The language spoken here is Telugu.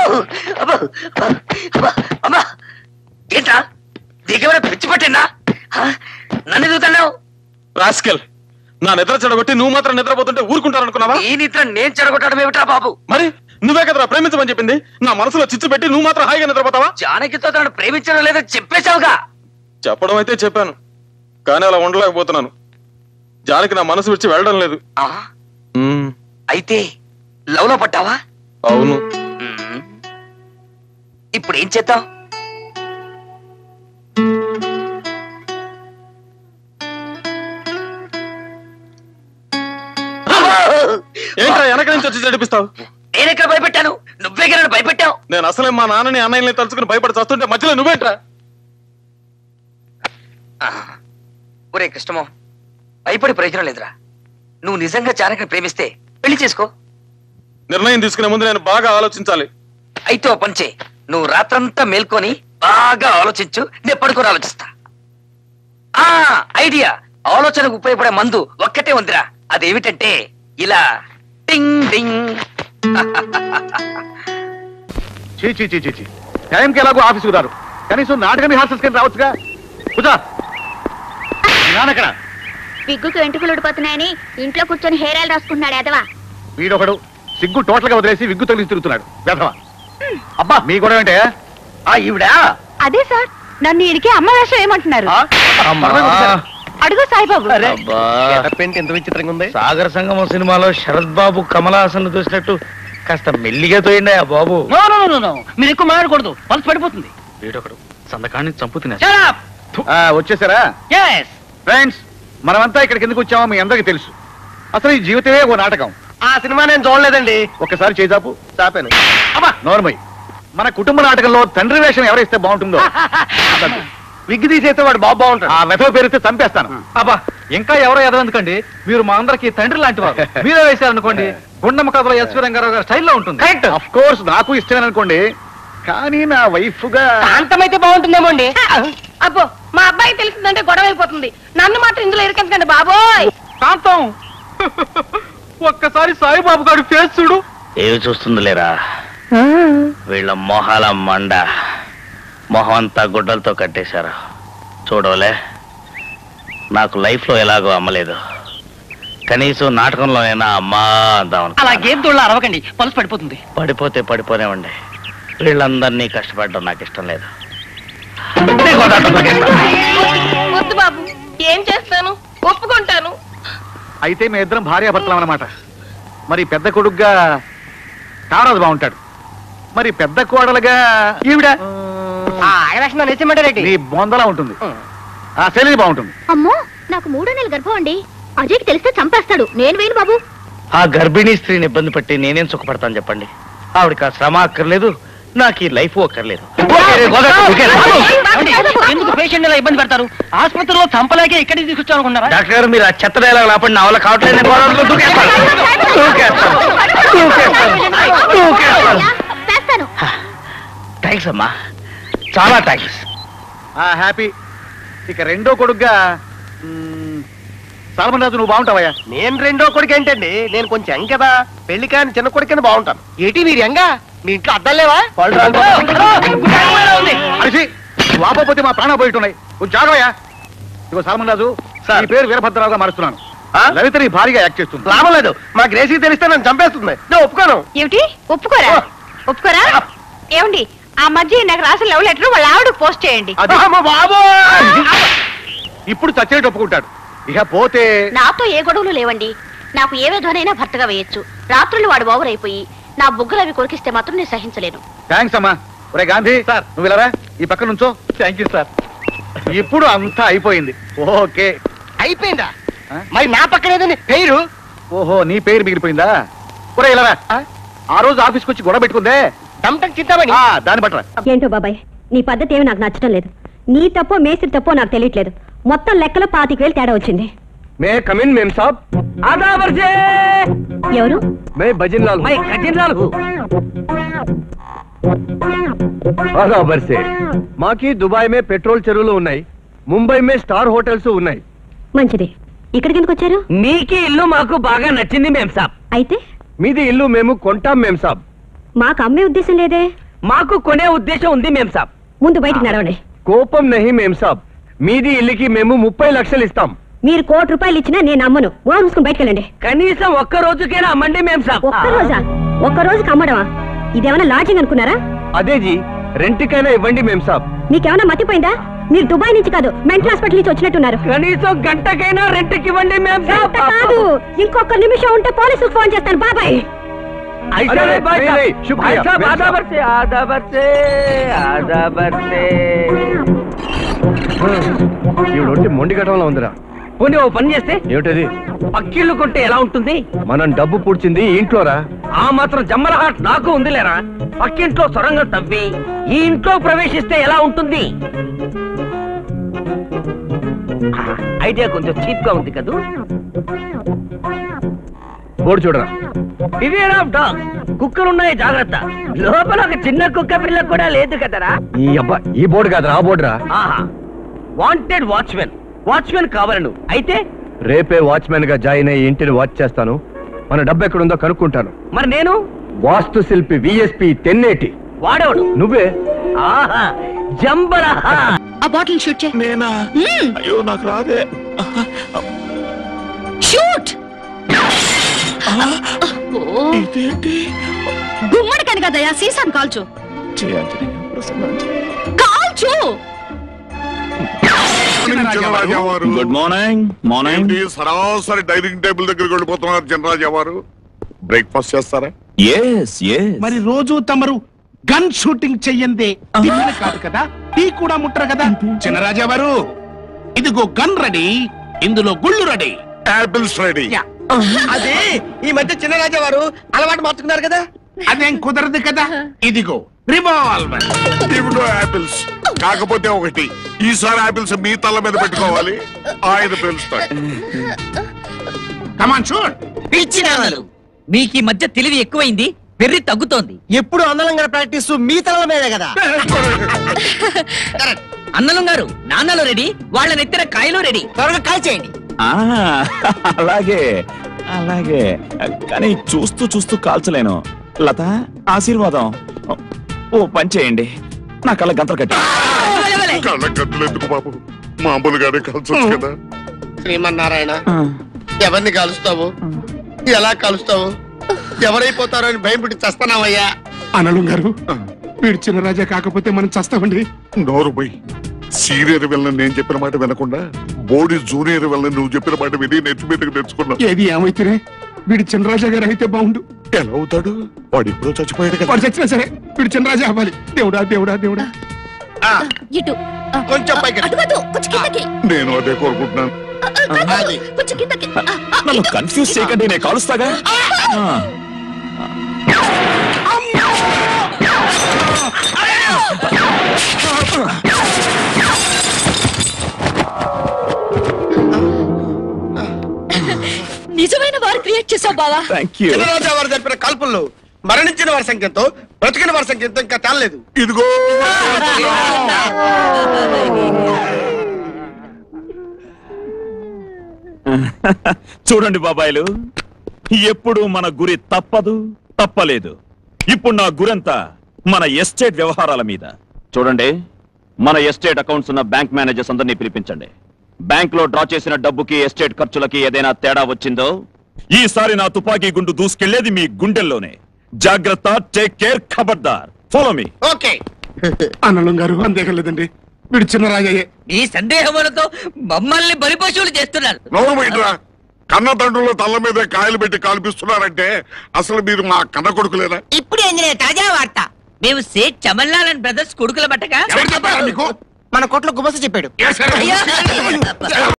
అబ్బో, అబ్బా, అమ్మా ఏంటా నీకేమైనా పిచ్చి పట్టిందా ఆ? నన్ను ఎదుగుతున్నావు రాస్కెల్ నా నిద్ర చెడగొట్టి నువ్వు మాత్రం నిద్రపోతుంటే ఊరుకుంటారనుకున్నావా ఈ నిద్ర నేను చెడగొట్టడం ఏమిటా బాబు మరి నువ్వే కదరా ప్రేమించమని చెప్పింది నా మనసులో చిచ్చు పెట్టి నువ్వు మాత్రం హాయిగా నిద్రపోతావా జానకితో తనను ప్రేమించడం లేదని చెప్పేశావుగా చెప్పడం అయితే చెప్పాను కానీ అలా ఉండలేకపోతున్నాను జానకి నా మనసు విడిచి వెళ్ళడం లేదు ఆ, మ్మ్, అయితే లవ్ లో పడ్డావా అవును మ్మ్. ఇప్పుడు ఏం చేద్దాం ఏంట్రా వెనక నుంచి వచ్చి చడిపిస్తావు నేనెక్కడ భయపెట్టాను నువ్వే కదా భయపెట్టావు నేను అసలే మా నాన్నని అన్నయ్యని తలుచుకుని భయపడి చస్తుంటే మధ్యలో నువ్వేంట్రా ఆ, ఒరే కృష్ణమో భయపడి ప్రయోజనం లేదురా నువ్వు నిజంగా జానకిని ప్రేమిస్తే పెళ్లి చేసుకో నిర్ణయం తీసుకునే ముందు నేను బాగా ఆలోచించాలి అయితే ఓ పని చేయి నువ్వు రాత్రంతా మేల్కొని బాగా ఆలోచించు నేను పడుకొని ఆలోచిస్తా ఆ ఐడియా ఆలోచనకు ఉపయోగపడే మందు ఒక్కటే ఉందిరా అదేమిటంటే ఇలా టింగ్ డింగ్ చీ చీ చీ చీ చీ టైంకి ఎలాగో ఆఫీస్కి రారు కనీసం నాటకం రిహార్సల్స్ కింద రావచ్చుగా కూర్చో మీ నాన్న ఎక్కడ విగ్గుకి వెంట్రుకలు ఊడిపోతున్నాయని ఇంట్లో కూర్చొని హెయిర్ ఆయిల్ రాసుకుంటున్నాడు ఎదవా వీడొకడు సిగ్గు టోటల్ గా వదిలేసి విగ్గు తగిలిసి తిరుగుతున్నాడు వెధవ అబ్బా మీ కూడా ఏంటే ఈవిడా అదే సార్ నన్ను ఈయనకి అమ్మ వేషం ఏమంటున్నారు అడుగు సాయిబాబు ఎంత విచిత్రంగా ఉంది సాగర సంగమం సినిమాలో శరత్ బాబు కమలాసన్ చూసినట్టు కాస్త మెల్లిగా తోయండి ఆ బాబు మీరు ఎక్కువ మాట్లాడకూడదు పల్స్ పడిపోతుంది వీడొకడు సంతకాన్ని చంపు తినే ఆ, వచ్చేసారా ఫ్రెండ్స్ మనమంతా ఇక్కడికి ఎందుకు వచ్చామో మీ అందరికీ తెలుసు అసలు ఈ జీవితమే ఓ నాటకం ఆ సినిమా నేను చూడలేదండి ఒక్కసారి చేజాపు చాపాను నోర్మయ్ మన కుటుంబ నాటకంలో తండ్రి వేషం ఎవరిస్తే బాగుంటుందో విగ్గు తీసేస్తే వాడు బాబు బాగుంటాడు ఆ వెధవ పేరుతో చంపేస్తాను అబ్బా ఇంకా ఎవరో ఎదవెందుకండి మీరు మా అందరికి తండ్రి లాంటి వారు మీరే వేశారనుకోండి గుండమ్మ కథలో ఎస్వి రంగారావు గారి స్టైల్లో ఉంటుంది అఫ్ కోర్స్ నాకు ఇష్టమే అనుకోండి కానీ నా వైఫ్ గా అంతమైతే బాగుంటుందేమో అండి అబ్బో మా అబ్బాయి తెలిసిందంటే గొడవ అయిపోతుంది నన్ను మాత్రం ఇందులో ఇరికెందుకండి బాబోయ్ కాంతం ఒక్కసారి సాయిబాబు గారి ఫేస్ చూడు ఏవి చూస్తుంది లేరా వీళ్ళ మొహాల మండ మొహం అంతా గుడ్డలతో కట్టేశారు చూడవలే నాకు లైఫ్లో ఎలాగో అమ్మలేదు కనీసం నాటకంలోనైనా అమ్మా అందాం అలా గేమ్ తోళ్ళ అరవకండి పల్స్ పడిపోతుంది పడిపోతే పడిపోనేవ్వండి వీళ్ళందరినీ కష్టపడడం నాకు ఇష్టం లేదు వద్దు బాబు ఏం చేస్తాను ఒప్పుకుంటాను అయితే మీ ఇద్దరం భార్యాభర్తలం అన్నమాట మరి పెద్ద కొడుగ్గా కారాజు బాగుంటాడు మరి పెద్ద కోడలుగా ఈవిడ ఆగలక్షణ నిజమంటారేంటి నీ బొందలా ఉంటుంది ఆ శైలి బాగుంటుంది అమ్మో నాకు మూడో నెలల గర్భం అండి అజయ్కి తెలిస్తే చంపేస్తాడు నేను వేను బాబు ఆ గర్భిణీ స్త్రీని ఇబ్బంది పట్టి నేనేం సుఖపడతాను చెప్పండి ఆవిడకి ఆ శ్రమ అక్కర్లేదు నాకు ఈ లైఫ్ అక్కర్లేదు ఎందుకు పేషెంట్ ఇలా ఇబ్బంది పెడతారు ఆసుపత్రిలో చంపలేకే ఇక్కడికి తీసుకొచ్చారు అనుకున్నారా డాక్టర్ గారు మీరు ఆ చెత్త డైలాగ్ ఆపండి నా వల్ల కావట్లేదు నేను గోడవలో దూకేస్తాను. దూకేస్తాను. దూకేస్తాను. దూకేస్తాను. చేస్తాను థ్యాంక్స్ అమ్మా చాలా థ్యాంక్స్ ఆ హ్యాపీ ఇక రెండో కొడుగ్గా మ్, సాల్మన్ రాజు నువ్వు బాగుంటావయ్యా నేను రెండో కొడుకు ఏంటండి నేను కొంచెం యంగ్ కదా పెళ్లి కాని చిన్న కొడుకు కింద బాగుంటాను ఏటి మీరు ఎంగా మీ ఇంట్లో అద్దం లేవా అరిసి నువ్వు ఆపకపోతే మా ప్రాణం పోయిట్టున్నాయి కొంచెం జాగ్రయ్యా ఇగో సాల్మన్ రాజు సార్. ఈ పేరు వీరభద్రరావుగా మారుస్తున్నాను ఆ? లలిత నీ భారీగా యాక్ట్ చేస్తుంది లాభం లేదు మా గ్రేసీ తెలిస్తే నన్ను చంపేస్తుంది నేను ఒప్పుకోను ఏమిటి ఒప్పుకోరా ఒప్పుకోరా ఏమండి ఆ మధ్య నాకు రాసిన లవ్ లెటర్ వాళ్ళ ఆవిడ పోస్ట్ చేయండి అది అమ్మ బాబోయ్! ఇప్పుడు చచ్చేట్టు ఒప్పుకుంటాడు ఇక పోతే నాతో ఏ గొడవలు లేవండి నాకు ఏ విధమైనా భర్తగా వేయొచ్చు రాత్రులు వాడు ఓవర్ అయిపోయి నా బుగ్గలు అవి కొరికిస్తే మాత్రం నేను సహించలేను థ్యాంక్స్ అమ్మా ఒరే గాంధీ సార్. నువ్వు వెళ్ళరా ఈ పక్క నుంచో థ్యాంక్ యూ సార్ ఇప్పుడు అంతా అయిపోయింది ఓకే అయిపోయిందా ఆ? మరి నా పక్కనేదని పేరు ఓహో నీ పేరు మిగిలిపోయిందా ఒరే ఇలా ఆ రోజు ఆఫీస్కి వచ్చి గొడవ పెట్టుకుందే టంటం చింతామణి ఆ, దాన్ని బట్టరా ఏంటో బాబాయ్ నీ పద్ధతి ఏమి నాకు నచ్చడం లేదు నీ తప్పో మేస్త్రి తప్పో నాకు తెలియట్లేదు మొత్తం లెక్కలో పాతిక వేలు తేడా వచ్చింది మే కమిన్ మేం సాబ్ ఎవరు మే భజన్ లాల్ బరాబర్ సే మాకి దుబాయ్ మే పెట్రోల్ చెరువులు ఉన్నాయి ముంబై మే స్టార్ హోటల్స్ ఉన్నాయి మంచిది ఇక్కడికి ఎందుకు వచ్చారు మీకి ఇల్లు మాకు బాగా నచ్చింది మేం సాబ్ అయితే మీది ఇల్లు మేము కొంటాం మేం సాబ్ మాకు అమ్మే ఉద్దేశం లేదే మాకు కొనే ఉద్దేశం ఉంది మేం సాబ్ ముందు బయటికి నడవండి కోపం నహి మేం సాబ్ మీది ఇల్లుకి మేము ముప్పై లక్షలు ఇస్తాం మీరు కోటి రూపాయలు ఇచ్చినా నేను అమ్మను ఓ మూసుకుని బయటికి వెళ్ళండి కనీసం ఒక్క రోజుకైనా అమ్మండి మేం సాబ్ ఒక్క రోజా ఒక్క రోజుకి అమ్మడమా ఇదేమైనా లాడ్జింగ్ అనుకున్నారా అదే జీ రెంట్కైనా ఇవ్వండి మేం సాబ్ మీకేమైనా మతిపోయిందా మీరు దుబాయ్ నుంచి కాదు మెంటల్ హాస్పిటల్ నుంచి వచ్చినట్టున్నారు కనీసం గంటకైనా రెంట్కి ఇవ్వండి మేం సాబ్ గంట కాదు ఇంకొక నిమిషం ఉంటే పోలీసుకు ఫోన్ చేస్తాను బాబాయ్ ऐसा अरे, नहीं भाई नहीं, साहब। नहीं, शुक्रिया, भाई साहब मेम आधा साहब। बरसे आधा बरसे आधा बरसे ఈవిడొట్టి మొండి ఘటనలో ఉందిరా పోనీ ఓ పని చేస్తే ఏమిటది పక్కిళ్ళు కొంటే ఎలా ఉంటుంది మనం డబ్బు పూడ్చింది ఈ ఇంట్లోరా ఆ మాత్రం జమ్మల హాట్ నాకు ఉందిలేరా పక్కింట్లో సొరంగం తవ్వి ఈ ఇంట్లో ప్రవేశిస్తే ఎలా ఉంటుంది ఆ, ఐడియా కొంచెం చీప్ గా ఉంది కదూ బోర్డు చూడరా బివేర్ ఆఫ్ డాగ్ కుక్కలున్నాయి జాగ్రత్త లోపల ఒక చిన్న కుక్క పిల్ల కూడా లేదు కదరా ఈ అబ్బా ఈ బోర్డు కాదురా ఆ బోర్డురా ఆహా వాంటెడ్ వాచ్మెన్ వాచ్మెన్ కావాలను అయితే రేపే వాచ్మెన్ గా జాయిన్ అయ్యి ఇంటిని వాచ్ చేస్తాను మన డబ్బు ఎక్కడుందో కనుక్కుంటాను మరి నేను వాస్తు శిల్పి విఎస్పి తెన్నేటి వాడేవాడు నువ్వే ఆహా జంబలహా ఆ బాటిల్ షూట్ చే నేనా అయ్యో నాకు రాదే షూట్ గుమ్మడికని కదయా సీసాను కాల్చు కాల్చు గుడ్ మార్నింగ్ మార్నింగ్ ఏంటి సరాసరి డైనింగ్ టేబుల్ దగ్గరికి వెళ్ళిపోతున్నారు జనరాజా వారు బ్రేక్ఫాస్ట్ చేస్తారా ఎస్ ఎస్ మరి రోజు తమరు గన్ షూటింగ్ చెయ్యందే తిన్నది కాదు కదా టీ కూడా ముట్టరు కదా చిన్నరాజా వారు ఇదిగో గన్ రెడీ ఇందులో గుళ్ళు రెడీ యాపిల్స్ రెడీ అదే ఈ మధ్య చిన్నరాజా వారు అలవాటు మార్చుకున్నారు కదా అదేం కుదరదు కదా ఇదిగో రివాల్వర్ ఇవిడో యాపిల్స్ కాకపోతే ఒకటి ఈసారి యాపిల్స్ మీ తల మీద పెట్టుకోవాలి ఆయన పేలుస్తాడు కమాన్ షూట్ పిచ్చినాలు మీకు ఈ మధ్య తెలివి ఎక్కువైంది వెర్రి తగ్గుతోంది ఎప్పుడు అన్నలంగా ప్రాక్టీస్ మీ తల మీదే కదా అన్నలం గారు నాన్నలు రెడీ వాళ్ళ నెత్తిన కాయలు రెడీ త్వరగా కాల్ చేయండి అలాగే అలాగే కానీ చూస్తూ చూస్తూ కాల్చలేను లత ఆశీర్వాదం ఓ పని చేయండి నా కళ్ళ గంతలు కట్టి కళ్ళ కత్తులు ఎందుకు బాబు మామూలుగానే కలిసొచ్చు కదా శ్రీమన్నారాయణ ఎవరిని కలుస్తావు ఎలా కలుస్తావు ఎవరైపోతారో అని భయం పుట్టి చస్తున్నావయ్యా అనలు గారు వీడు చిన్నరాజా కాకపోతే మనం చస్తామండి నోరు పోయి సీనియర్ వెళ్ళని నేను చెప్పిన మాట వినకుండా బోడి జూనియర్ వెళ్ళని నువ్వు చెప్పిన మాట విని నెత్తి మీదకి తెచ్చుకున్నావు ఏది ఏమైతేనే వీడు చిన్నరాజా గారు అయితే బాగుండు ఎలా అవుతాడు వాడు ఎప్పుడో చచ్చిపోయాడు కదా వాడు చచ్చినా సరే వీడు చిన్నరాజా అవ్వాలి దేవుడా దేవుడా దేవుడా ఇటు కొంచెం పైకి అటు కాదు కొంచెం కిందకి నేను అదే కోరుకుంటున్నాను కాదు, కొంచెం కిందకి ఆ, ఆ, నన్ను ఇటు. కన్ఫ్యూజ్ చేయకండి నేను కాలుస్తాగా ఆ. నిజమైన వారు క్రియేట్ చేసావు బావా థ్యాంక్ యూ చిన్నరాజా వారు జరిపిన కాల్పుల్లో మరణించిన వారి సంఖ్యతో బ్రతికిన వారి సంఖ్యతో ఇంకా తేలలేదు ఇదిగో చూడండి బాబాయిలు ఎప్పుడు మన గురి తప్పదు తప్పలేదు ఇప్పుడు నా గురంతా మన ఎస్టేట్ వ్యవహారాల మీద చూడండి మన ఎస్టేట్ అకౌంట్స్ ఉన్న బ్యాంక్ మేనేజర్స్ అందరినీ పిలిపించండి బ్యాంక్ లో డ్రా చేసిన డబ్బుకి ఎస్టేట్ ఖర్చులకి ఏదైనా తేడా వచ్చిందో ఈసారి నా తుపాకీ గుండు దూసుకెళ్లేది మీ గుండెల్లోనే జాగ్రత్త టేక్ కేర్ ఖబర్దార్ ఫాలో మీ ఓకే అనలం గారు అంతేకలేదండి వీడు చిన్నరాజయ్యే ఈ సందేహములతో మమ్మల్ని బలిపశువులు చేస్తున్నారు నోరు పోయిట్రా కన్న తండ్రుల తల్ల మీద కాయలు పెట్టి కాల్పిస్తున్నారంటే అసలు మీరు మా కన్న కొడుకులేనా ఇప్పుడు ఏంది తాజా వార్త మేము సేట్ చమల్లాల్ బ్రదర్స్ కొడుకుల బట్టగా ఎవరు చెప్పారా మీకు మన కొట్లో గుమస చెప్పాడు ఏ సరే. అయ్యో